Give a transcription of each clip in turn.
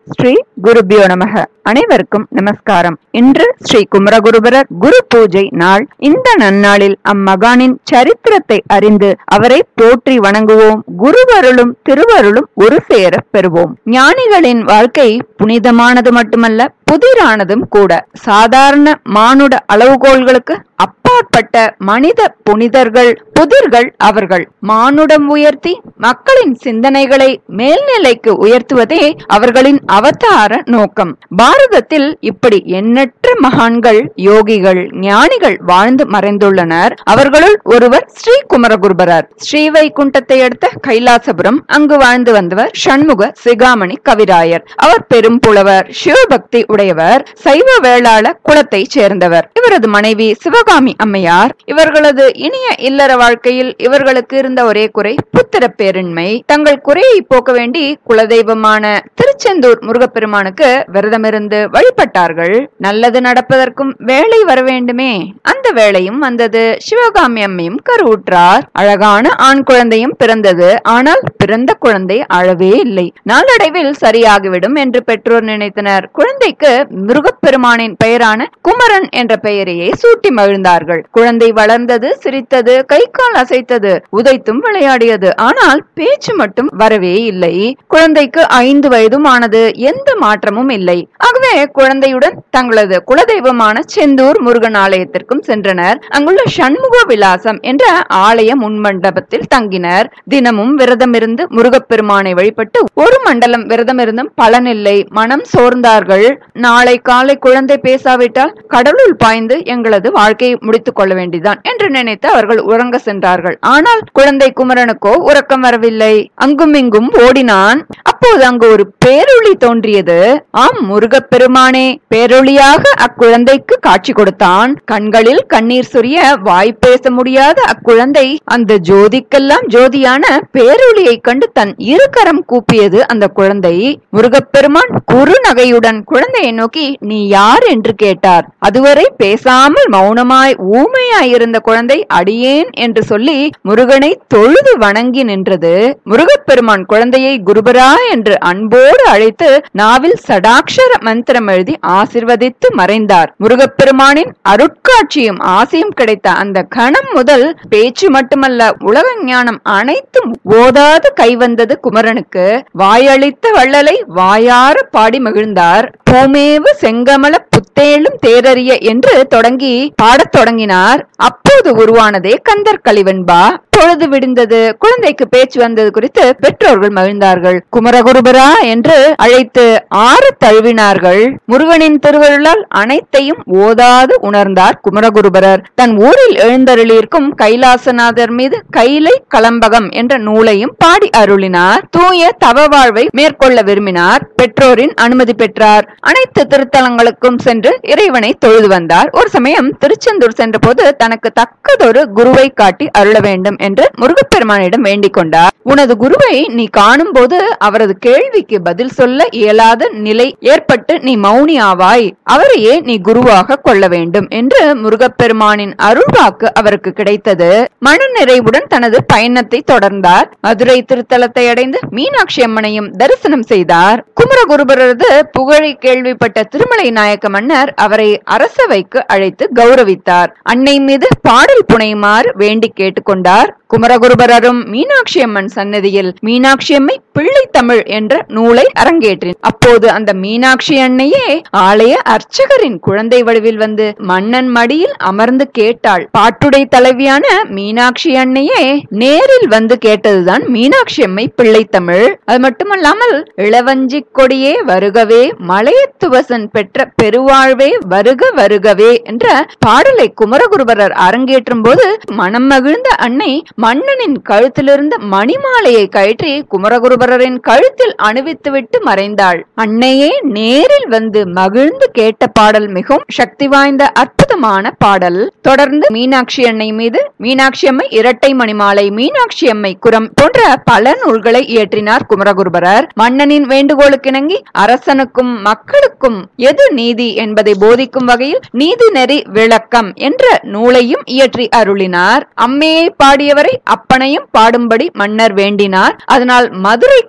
ஸ்ரீ குருபியோ நமக அனைவருக்கும் நமஸ்காரம் இன்று ஸ்ரீ குமரகுருபரர் குரு பூஜை நாள் இந்த நன்னாளில் அம்மகானின் சரித்திரத்தை அறிந்து அவரை போற்றி வணங்குவோம் குருவருளும் திருவருளும் ஒரு சேர பெறுவோம் ஞானிகளின் வாழ்க்கை புனிதமானது மட்டுமல்ல புதிரானதும் கூட சாதாரண மானுட அளவுகோல்களுக்கு அப்பாற்பட்ட மனித புனிதர்கள் புதிர்கள் அவர்கள் மானுடம் உயர்த்தி மக்களின் சிந்தனைகளை மேல்நிலைக்கு உயர்த்துவதே அவர்களின் அவதார நோக்கம் பாரதத்தில் இப்படி எண்ணற்ற மகான்கள் யோகிகள் ஞானிகள் வாழ்ந்து மறைந்துள்ளனர் அவர்களுள் ஒருவர் ஸ்ரீ குமரகுருபரர் ஸ்ரீவைகுண்டத்தை அடுத்த கைலாசபுரம் அங்கு வாழ்ந்து வந்தவர் சண்முக சிகாமணி கவிராயர் அவர் பெரும் புலவர் சிவபக்தி உடையவர் சைவ வேளாள குலத்தை சேர்ந்தவர் இவரது மனைவி சிவகாமி அம்மையார் இவர்களது இனிய இல்லற வாழ்க்கையில் இவர்களுக்கு இருந்த ஒரே குறை புத்திர பேரின்மை தங்கள் குறையை போக்க வேண்டி குலதெய்வமான திருச்செந்தூர் முருகப்பெருமானுக்கு விரதமிருந்து வழிபட்டார்கள் நல்லது நடப்பதற்கும் வேலை வர வேண்டுமே அந்த வேளையும் வந்தது சிவகாமி அம்மையும் கருவுற்றார் அழகான ஆண் குழந்தையும் பிறந்தது ஆனால் பிறந்த குழந்தை அழவே இல்லை நாளடைவில் சரியாகிவிடும் என்று பெற்றோர் நினைத்தனர் குழந்தைக்கு முருகப்பெருமானின் பெயரான குமரன் என்ற பெயரையே சூட்டி மகிழ்ந்தார்கள் குழந்தை வளர்ந்தது சிரித்தது கை கால் அசைத்தது உதைத்தும் விளையாடியது ஆனால் பேச்சு மட்டும் வரவே இல்லை குழந்தைக்கு ஐந்து வயதும் ஆனது எந்த மாற்றமும் இல்லை ஆகவே குழந்தையுடன் தங்களது குலதெய்வமான செந்தூர் முருகன் ஆலயத்திற்கும் சென்றனர் அங்குள்ள சண்முக விலாசம் என்ற ஆலய முன்மண்டபத்தில் தங்கினர் தினமும் விரதம் இருந்து முருகப்பெருமானை வழிபட்டு ஒரு மண்டலம் விரதம் இருந்தும் பலனில்லை மனம் சோர்ந்தார்கள் நாளை காலை குழந்தை பேசாவிட்டால் கடலுள் பாய்ந்து எங்களது வாழ்க்கையை முடித்துக் கொள்ள வேண்டியதான் என்று நினைத்து அவர்கள் உறங்க சென்றார்கள் ஆனால் குழந்தை குமரனுக்கோ உறக்கம் வரவில்லை அங்கும் இங்கும் ஓடினான் அப்போது அங்கு ஒரு பேரொளி தோன்றியது ஆம் முருகப்பெருமானே பேரொளியாக அக்குழந்தைக்கு காட்சி கொடுத்தான் கண்களில் கண்ணீர் சொரிய வாய் பேச முடியாத அக்குழந்தை அந்த ஜோதிக்கெல்லாம் ஜோதியான பேரொளியை கண்டு தன் இரு கரம் கூப்பியது அந்த குழந்தை முருகப்பெருமான் குறுநகையுடன் குழந்தையை நோக்கி நீ யார் என்று கேட்டார் அதுவரை பேசாமல் மௌனமாய் ஊமையாயிருந்த குழந்தை அடியேன் என்று சொல்லி முருகனை தொழுது வணங்கி நின்றது முருகப்பெருமான் குழந்தையை குருபரா என்று அன்போடு அழைத்து நாவில் சடாட்சர மந்திரம் எழுதி ஆசிர்வதித்து மறைந்தார் முருகப்பெருமானின் அருட்காட்சியும் ஆசையும் கிடைத்த அந்த கணம் முதல் பேச்சு மட்டுமல்ல உலக ஞானம் அனைத்தும் ஓதாது கைவந்தது குமரனுக்கு வாயளித்த வள்ளலை வாயார பாடி மகிழ்ந்தார் பூமேவு செங்கமல புத்தேளும் தேரறிய என்று தொடங்கி பாடத் தொடங்கினார் அப்போது உருவானதே கந்தர் கலிவன்பா பொழுது விடிந்தது குழந்தைக்கு பேச்சு வந்தது குறித்து பெற்றோர்கள் மகிழ்ந்தார்கள் குமரகுருபரா என்று அழைத்து ஆறு தழுவினார்கள் முருகனின் திருவருளால் அனைத்தையும் ஓதாது உணர்ந்தார் குமரகுருபரர் தன் ஊரில் எழுந்தருளியிருக்கும் கைலாசநாதர் மீது கைலை கலம்பகம் என்ற நூலையும் பாடி அருளினார் தூய தவ வாழ்வை மேற்கொள்ள விரும்பினார் பெற்றோரின் அனுமதி பெற்றார் அனைத்து திருத்தலங்களுக்கும் சென்று இறைவனை தொழுது வந்தார் ஒரு சமயம் திருச்செந்தூர் சென்றபோது தனக்கு தக்கதொரு குருவை காட்டி அருள வேண்டும் என்று முருகப்பெருமானிடம் வேண்டிக் கொண்டார் உனது குருவை நீ காணும் போது அவரது கேள்விக்கு பதில் சொல்ல இயலாத நிலை ஏற்பட்டு நீ மௌனி ஆவாய் அவரையே நீ குருவாக கொள்ள வேண்டும் என்று முருகப்பெருமானின் அருள்வாக்கு அவருக்கு கிடைத்தது மன நிறைவுடன் தனது பயணத்தை தொடர்ந்தார் மதுரை திருத்தலத்தை அடைந்து மீனாட்சி அம்மனையும் தரிசனம் செய்தார் குமரகுருபரது புகழை கேள்விப்பட்ட திருமலை நாயக்க மன்னர் அவரை அரசவைக்கு அழைத்து கௌரவித்தார் அன்னை மீது பாடல் புனையுமாறு வேண்டி கேட்டுக்கொண்டார் குமரகுருபரரும் மீனாட்சி அம்மன் சன்னதியில் மீனாட்சி அம்மை பிள்ளை தமிழ் என்ற நூலை அரங்கேற்றின் அப்போது அந்த மீனாட்சி அன்னையே ஆலய அர்ச்சகரின் குழந்தை வடிவில் வந்து மன்னன் மடியில் அமர்ந்து கேட்டாள் பாட்டுடை தலைவியான மீனாட்சி அன்னையே நேரில் வந்து கேட்டதுதான் மீனாட்சி அம்மை பிள்ளை தமிழ் அது மட்டுமல்லாமல் இளவஞ்சி கொடியே வருகவே மலையத்துவசன் பெற்ற பெருவாழ்வே வருக வருகவே என்ற பாடலை குமரகுருபரர் அரங்கேற்றும் போது மனம் மகிழ்ந்த அன்னை மன்னனின் கழுத்திலிருந்த மணிமாலையை கழற்றி குமரகுருபரரின் கழுத்தில் அணிவித்துவிட்டு மறைந்தாள் அன்னையே நேரில் வந்து மகிழ்ந்து கேட்ட பாடல் மிகவும் சக்தி வாய்ந்த அற்புதமான பாடல் தொடர்ந்து மீனாட்சி அன்னை மீது மீனாட்சி அம்மை இரட்டை மணிமாலை மீனாட்சி அம்மை குரம் போன்ற பல நூல்களை இயற்றினார் குமரகுருபரர் மன்னனின் வேண்டுகோளுக்கிணங்கி அரசனுக்கும் மக்களுக்கும் எது நீதி என்பதை போதிக்கும் வகையில் நீதி நெறி விளக்கம் என்ற நூலையும் இயற்றி அருளினார் அம்மையை பாடியவரை அப்பனையும் பாடும்படி மன்னர் வேண்டினார் அதனால் மதுரை கலம்பகம்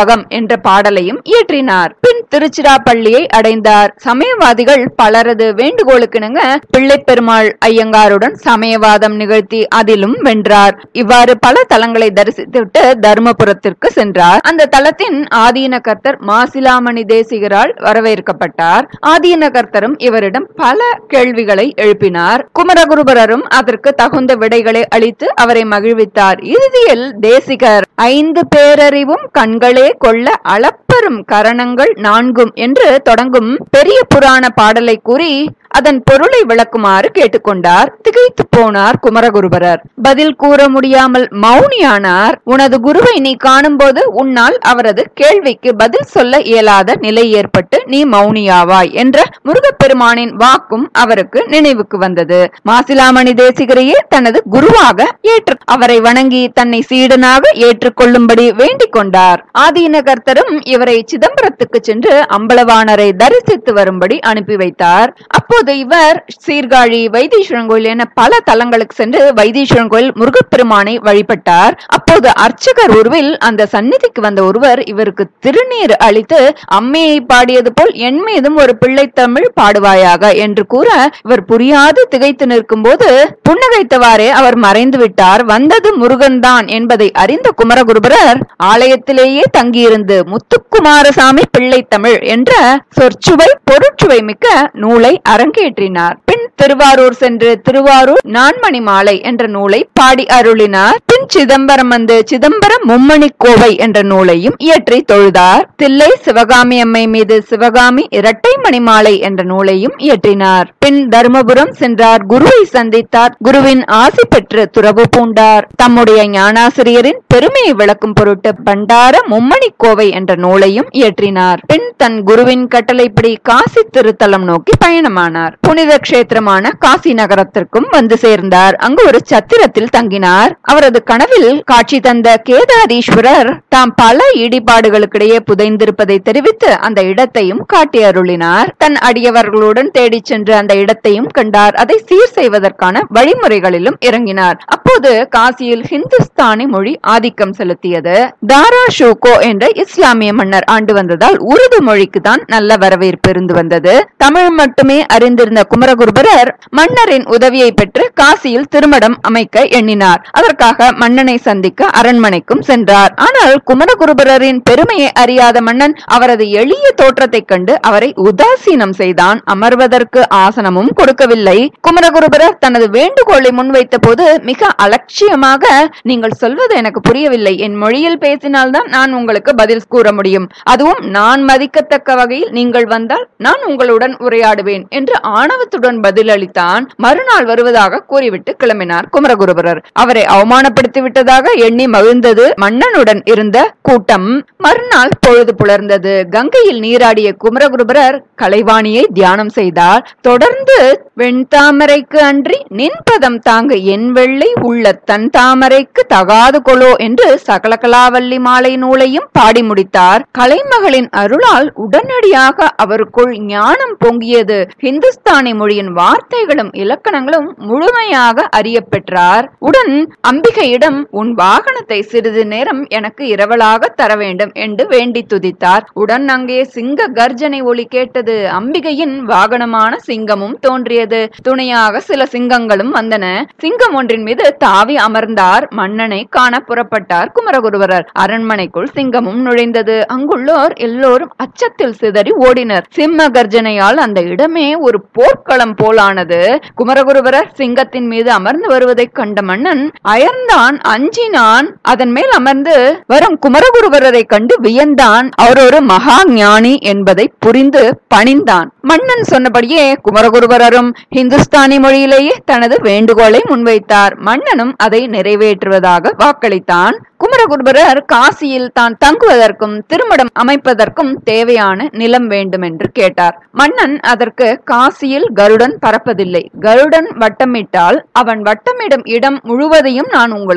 ராகம் என்ற பாடலையும் இயற்றினார் பின் திருச்சிராப்பள்ளியை அடைந்தார் சமயவாதிகள் பலரது வேண்டுகோளுக்கிணங்க பிள்ளை பெருமாள் ஐயங்காருடன் சமயவாதம் நிகழ்த்தி அதிலும் வென்றார் இவ்வாறு பல தலங்களை தரிசித்துவிட்டு தர்மபுரத்திற்கு சென்றார் அந்த தலத்தின் ஆதீன கர்த்தர் மாசிலாமணி தேசிகரால் வரவேற்கப்பட்டார் ஆதீன கர்த்தரும் இவரிடம் பல கேள்விகளை எழுப்பினார் குமரகுருபரரும் அதற்கு தகுந்த விடைகளை அளித்து அவரை மகிழ்வித்தார் இறுதியில் தேசிகர் ஐந்து பேரறிவும் கண்களே கொள்ள அளப்பெரும் கரணங்கள் நான்கும் என்று தொடங்கும் பெரிய புராண பாடலை கூறி அதன் பொருளை விளக்குமாறு கேட்டுக்கொண்டார் திகைத்து போனார் குமரகுருபரர் பதில் கூற முடியாமல் மௌனியானார் உனது குருவை நீ காணும்போது உன்னால் அவரது கேள்விக்கு பதில் சொல்ல இயலாத நிலை ஏற்பட்டு நீ மௌனியாவாய் என்ற முருகப்பெருமானின் வாக்கும் அவருக்கு நினைவுக்கு வந்தது மாசிலாமணி தேசிகரையே தனது குருவாக ஏற்று அவரை வணங்கி தன்னை சீடனாக ஏற்றுக்கொள்ளும்படி வேண்டிக் கொண்டார் ஆதீனகர்த்தரும் இவரை சிதம்பரத்துக்கு சென்று அம்பலவாணரை தரிசித்து வரும்படி அனுப்பி வைத்தார் அப்போது இவர் சீர்காழி வைத்தீஸ்வரன் கோயில் என பல தலங்களுக்கு சென்று வைத்தீஸ்வரன் கோயில் முருகப்பெருமானை வழிபட்டார் அப்போது அர்ச்சகர் உருவில் அந்த சந்நிதிக்கு வந்த ஒருவர் இவருக்கு திருநீர் அளித்து அம்மையை பாடியது போல் என் மீதும் ஒரு பிள்ளை தமிழ் பாடுவாயாக என்று கூற இவர் புரியாது திகைத்து நிற்கும் போது புன்னகைத்தவாறே அவர் மறைந்து விட்டார் வந்தது முருகன்தான் என்பதை அறிந்த குமரகுருபரர் ஆலயத்திலேயே தங்கியிருந்து முத்துக்குமாரசாமி பிள்ளை தமிழ் என்ற சொற்சுவை பொருட்சுவை மிக்க நூலை அரங்கேற்றினார் பின் திருவாரூர் சென்று திருவாரூர் நான்மணி மாலை என்ற நூலை பாடி அருளினார் பின் சிதம்பரம் வந்து சிதம்பரம் மும்மணி கோவை என்ற நூலையும் இயற்றி தொழுதார் தில்லை சிவகாமி அம்மை மீது சிவகாமி இரட்டை மணி மாலை என்ற நூலையும் இயற்றினார் பின் தருமபுரம் சென்றார் குருவை சந்தித்தார் குருவின் ஆசி பெற்று துறவு பூண்டார் தம்முடைய ஞானாசிரியரின் பெருமையை விளக்கும் பொருட்டு பண்டார மும்மணி கோவை என்ற நூலையும் இயற்றினார் பின் தன் குருவின் கட்டளைப்படி காசி திருத்தலம் நோக்கி பயணமானார் புனித கஷேத்திரமான காசி நகரத்திற்கும் வந்து சேர்ந்தார் அங்கு ஒரு சத்திரத்தில் தங்கினார் அவரது கனவில் காட்சி தந்த கேதாரீஸ்வரர் தாம் பல ஈடுபாடுகளுக்கிடையே புதைந்திருப்பதை தெரிவித்து அந்த இடத்தையும் காட்டி அருளினார் தன் அடியவர்களுடன் தேடிச் சென்று அந்த இடத்தையும் கண்டார் அதை சீர் செய்வதற்கான வழிமுறைகளிலும் இறங்கினார் அப்போது காசியில் ஹிந்துஸ்தானி மொழி ஆதிக்கம் செலுத்தியது தாரா ஷூகோ என்ற இஸ்லாமிய மன்னர் ஆண்டு வந்ததால் உருது மொழிக்கு தான் நல்ல வரவேற்பு இருந்து வந்தது தமிழ் மட்டுமே அறிந்திருந்த குமரகுருபரர் மன்னரின் உதவியை பெற்று காசியில் திருமணம் அமைக்க எண்ணினார் அதற்காக மன்னனை சந்திக்க அரண்மனைக்கும் சென்றார் ஆனால் குமரகுருபரரின் பெருமையை அறியாத மன்னன் அவரது எளிய தோற்றத்தைக் கண்டு அவரை உதாசீனம் செய்தான் அமர்வதற்கு ஆசனமும் கொடுக்கவில்லை குமரகுருபரர் தனது வேண்டுகோளை முன்வைத்த போது மிக அலட்சியமாக நீங்கள் சொல்வது எனக்கு புரியவில்லை என் மொழியில் பேசினால்தான் நான் உங்களுக்கு பதில் கூற முடியும் அதுவும் நான் மதிக்கத்தக்க வகையில் நீங்கள் வந்தால் நான் உங்களுடன் உரையாடுவேன் என்று ஆணவத்துடன் பதிலளித்தான் மறுநாள் வருவதாக கூறிவிட்டு கிளம்பினார் குமரகுருபரர் அவரை அவமானப்படுத்தி விட்டதாக எண்ணி மகிழ்ந்தது மன்னனுடன் இருந்த கூட்டம் மறுநாள் பொழுது புலர்ந்தது கங்கையில் நீராடிய குமரகுருபரர் கலைவாணியை தியானம் செய்தார் தொடர்ந்து வெண்தாமரைக்கு அன்றி நின்பதம் தாங்க என் வெள்ளை உள்ள தன் தாமரைக்கு தகாது கொலோ என்று சகலகலாவல்லி மாலை நூலையும் பாடி முடித்தார் கலைமகளின் அருளால் உடனடியாக அவருக்குள் ஞானம் பொங்கியது ஹிந்துஸ்தானி மொழியின் வார்த்தைகளும் இலக்கணங்களும் முழுமையாக அறிய பெற்றார் உடன் அம்பிகையிடம் உன் வாகனத்தை சிறிது நேரம் எனக்கு இரவலாக தர வேண்டும் என்று வேண்டி துதித்தார் உடன் அங்கே சிங்க கர்ஜனை ஒலி கேட்டது அம்பிகையின் வாகனமான சிங்கமும் தோன்றியது துணையாக சில சிங்கங்களும் வந்தன சிங்கம் ஒன்றின் மீது தாவி அமர்ந்தார் மன்னனை காண புறப்பட்டார் குமரகுருவரர் அரண்மனைக்குள் சிங்கமும் நுழைந்தது அங்குள்ளோர் எல்லோரும் அச்சத்தில் சிதறி ஓடினர் சிம்ம கர்ஜனையால் அந்த இடமே ஒரு போர்க்களம் போலானது குமரகுருவரர் சிங்கத்தின் மீது அமர்ந்து வருவதைக் கண்ட மன்னன் அயர்ந்தான் அஞ்சினான் அதன் மேல் அமர்ந்து வரும் குமரகுருவரரை கண்டு வியந்தான் அவர் ஒரு மகா ஞானி என்பதை புரிந்து பணிந்தான் மன்னன் சொன்னபடியே குமரகுருவரரும் ஹிந்துஸ்தானி மொழியிலேயே தனது வேண்டுகோளை முன்வைத்தார் மன்னனும் அதை நிறைவேற்றுவதாக வாக்களித்தான் குமரகுருபரர் காசியில் தான் தங்குவதற்கும் திருமணம் அமைப்பதற்கும் தேவையான நிலம் வேண்டும் என்று கேட்டார் மன்னன் அதற்கு காசியில் கருடன் பறப்பதில்லை கருடன் வட்டமிட்டால் அவன் வட்டமிடும் இடம் முழுவதையும் நான் உங்களுக்கு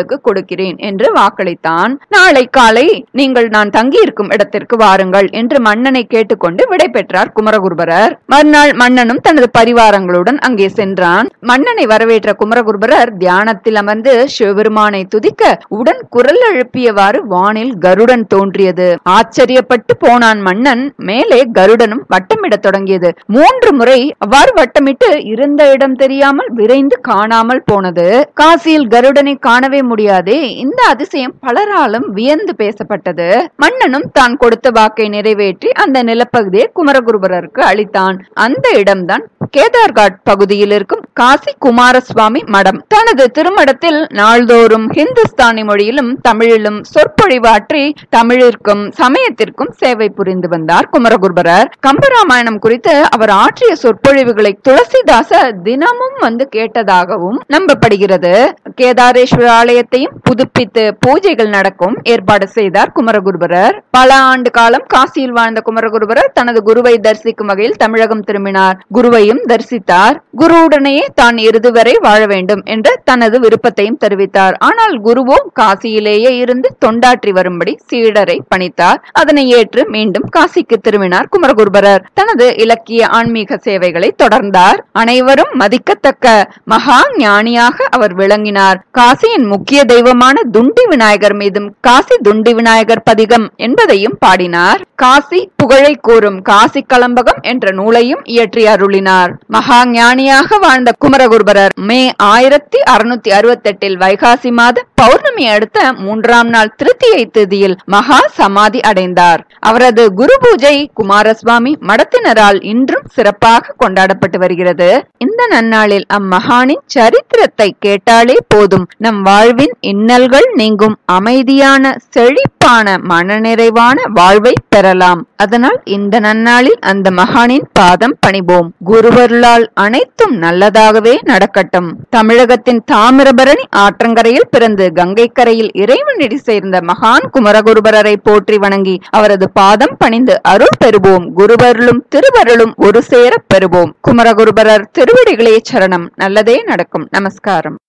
உங்களுக்கு கொடுக்கிறேன் என்று வாக்களித்தான் நாளை காலை நீங்கள் நான் தங்கியிருக்கும் இடத்திற்கு வாருங்கள் என்று மன்னனை கேட்டுக்கொண்டு விடை பெற்றார் குமரகுருபரர் மறுநாள் மன்னனும் தனது பரிவாரங்களுடன் அங்கே சென்றான் மன்னனை வரவேற்ற குமரகுருபரர் தியானத்தில் அமர்ந்து சிவபெருமானை துதிக்க உடன் குரல் எழுப்பியவாறு வானில் கருடன் தோன்றியது ஆச்சரியப்பட்டு போனான் மன்னன் மேலே கருடனும் வட்டமிடத் தொடங்கியது மூன்று முறை அவ்வாறு வட்டமிட்டு இருந்த இடம் தெரியாமல் விரைந்து காணாமல் போனது காசியில் கருடனை காணவே முடியாதே இந்த அதிசயம் பலராலும் வியந்து பேசப்பட்டது மன்னனும் தான் கொடுத்த வாக்கை நிறைவேற்றி அந்த நிலப்பகுதியை குமரகுருபரருக்கு அளித்தான் அந்த இடம்தான் கேதார்காட் பகுதியில் இருக்கும் காசி குமாரசுவாமி மடம் தனது திருமடத்தில் நாள்தோறும் ஹிந்துஸ்தானி மொழியிலும் தமிழிலும் சொற்பொழிவாற்றி தமிழிற்கும் சமயத்திற்கும் சேவை புரிந்து வந்தார் குமரகுருபரர் கம்பராமாயணம் குறித்து அவர் ஆற்றிய சொற்பொழிவுகளை துளசிதாச தினமும் வந்து கேட்டதாகவும் நம்பப்படுகிறது கேதாரேஸ்வர ஆலயத்தையும் புதுப்பித்து பூஜைகள் நடக்கும் ஏற்பாடு செய்தார் குமரகுருபரர் பல ஆண்டு காலம் காசியில் வாழ்ந்த குமரகுருபரர் தனது குருவை தரிசிக்கும் வகையில் தமிழகம் திரும்பினார் குருவையும் தரிசித்தார் குருவுடனேயே தான் இறுதி வரை வாழ வேண்டும் என்ற தனது விருப்பத்தையும் தெரிவித்தார் ஆனால் குருவோ காசியிலேயே இருந்து தொண்டாற்றி வரும்படி சீடரை பணித்தார் அதனை ஏற்று மீண்டும் காசிக்கு திரும்பினார் குமரகுருபரர் தனது இலக்கிய ஆன்மீக சேவைகளை தொடர்ந்தார் அனைவரும் மதிக்கத்தக்க மகா ஞானியாக அவர் விளங்கினார் காசியின் முக்கிய தெய்வமான துண்டி விநாயகர் மீதும் காசி துண்டி விநாயகர் பதிகம் என்பதையும் பாடினார் காசி புகழை கூறும் காசி கலம்பகம் என்ற நூலையும் இயற்றி அருளினார் மகா ஞானியாக வாழ்ந்த குமரகுருபரர் மே ஆயிரத்தி அறுநூத்தி அறுபத்தி எட்டில் வைகாசி மாத பௌர்ணமி அடுத்த மூன்றாம் நாள் திருத்தியை திதியில் மகா சமாதி அடைந்தார் அவரது குரு பூஜை குமாரசுவாமி மடத்தினரால் இன்றும் சிறப்பாக கொண்டாடப்பட்டு வருகிறது இந்த நன்னாளில் அம்மகானின் சரித்திரத்தை கேட்டாலே போதும் நம் வாழ்வின் இன்னல்கள் நீங்கும் அமைதியான செழிப்பான மனநிறைவான வாழ்வை பெறலாம் அதனால் இந்த நன்னாளில் அந்த மகானின் பாதம் பணிவோம் குருவருளால் அனைத்தும் நல்லதாகவே நடக்கட்டும் தமிழகத்தின் தாமிரபரணி ஆற்றங்கரையில் பிறந்து கங்கை கரையில் இறைவனடி சேர்ந்த மகான் குமரகுருபரரை போற்றி வணங்கி அவரது பாதம் பணிந்து அருள் பெறுவோம் குருவருளும் திருவருளும் ஒரு சேர பெறுவோம் குமரகுருபரர் திருவடிகளே சரணம் நல்லதே நடக்கும் நமஸ்காரம்